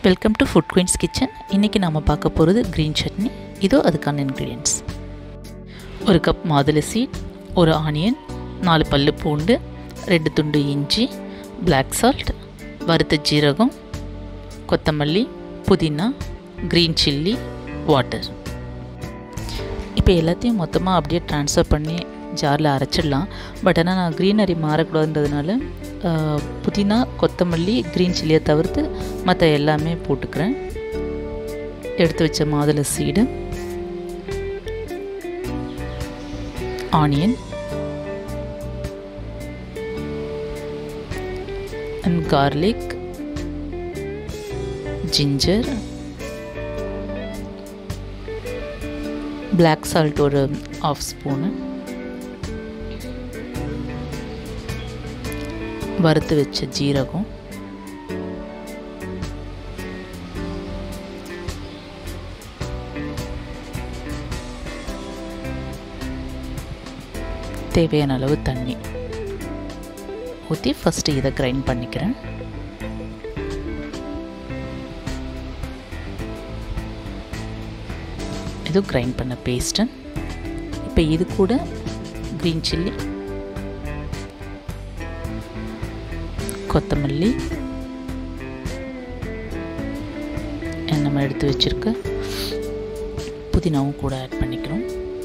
welcome to food queens kitchen இன்றைக்கி நாம் பார்க்க போகிறது க்ரீன் சட்னி இதோ அதுக்கான இன்க்ரீடியன்ட்ஸ் ஒரு கப் மாதுளை சீட் ஒரு ஆனியன் நாலு பல்லு பூண்டு ரெண்டு துண்டு இஞ்சி பிளாக் சால்ட் வறுத்த ஜீரகம் கொத்தமல்லி புதினா க்ரீன் சில்லி வாட்டர் இப்போ எல்லாத்தையும் மொத்தமாக அப்படியே ட்ரான்ஸ்ஃபர் பண்ணி ஜாரில் அரைச்சிடலாம் பட் ஆனால் நான் க்ரீனரி மாறக்கூடாதுன்றதுனால புதினா கொத்தமல்லி க்ரீன் சில்லியை தவிர்த்து மற்ற எல்லாமே போட்டுக்கிறேன் எடுத்து வச்ச மாதுளை seed onion and garlic ginger black salt ஒரு ஆஃப் ஸ்பூனு வறுத்து வச்ச ஜீரகம் தேவையான அளவு தண்ணி ஊற்றி ஃபஸ்ட்டு இதை கிரைண்ட் பண்ணிக்கிறேன் இது கிரைண்ட் பண்ண பேஸ்ட்டு இப்போ இது கூட க்ரீன் சில்லி கொத்தமல்லி நம்ம எடுத்து வச்சுருக்க புதினாவும் கூட ஆட் பண்ணிக்கிறோம்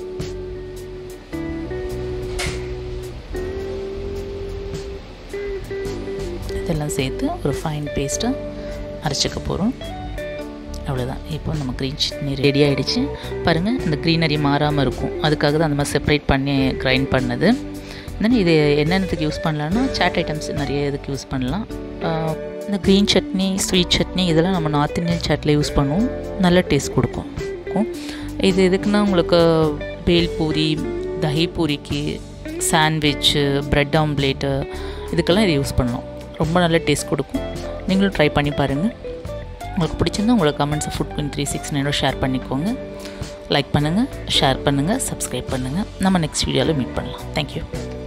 இதெல்லாம் சேர்த்து ஒரு ஃபைன் பேஸ்ட்டாக அரைச்சிக்க போகிறோம் அவ்வளோதான் இப்போ நம்ம க்ரீன் சட்னி ரெடி ஆகிடுச்சு பாருங்கள் இந்த க்ரீனரி மாறாமல் இருக்கும் அதுக்காக தான் அந்த மாதிரி செப்பரேட் பண்ணி கிரைண்ட் பண்ணது தென் இது என்னென்னத்துக்கு யூஸ் பண்ணலான்னா சாட் ஐட்டம்ஸ் நிறைய இதுக்கு யூஸ் பண்ணலாம் இந்த க்ரீன் சட்னி ஸ்வீட் சட்னி இதெல்லாம் நம்ம நார்த் இந்தியன் சாட்டில் யூஸ் பண்ணுவோம் நல்ல டேஸ்ட் கொடுக்கும் இது எதுக்குன்னா உங்களுக்கு பேல் பூரி தஹி பூரிக்கு சாண்ட்விட்சு ப்ரெட் ஆம்லேட்டு இதுக்கெல்லாம் இதை யூஸ் பண்ணலாம் ரொம்ப நல்ல டேஸ்ட் கொடுக்கும் நீங்களும் ட்ரை பண்ணி பாருங்கள் உங்களுக்கு பிடிச்சிருந்தா உங்களோட கமெண்ட்ஸை food queen three six nine o share பண்ணிக்கோங்க லைக் பண்ணுங்கள் ஷேர் பண்ணுங்கள் சப்ஸ்கிரைப் பண்ணுங்கள் நம்ம நெக்ஸ்ட் வீடியோவில் மீட் பண்ணலாம் தேங்க்யூ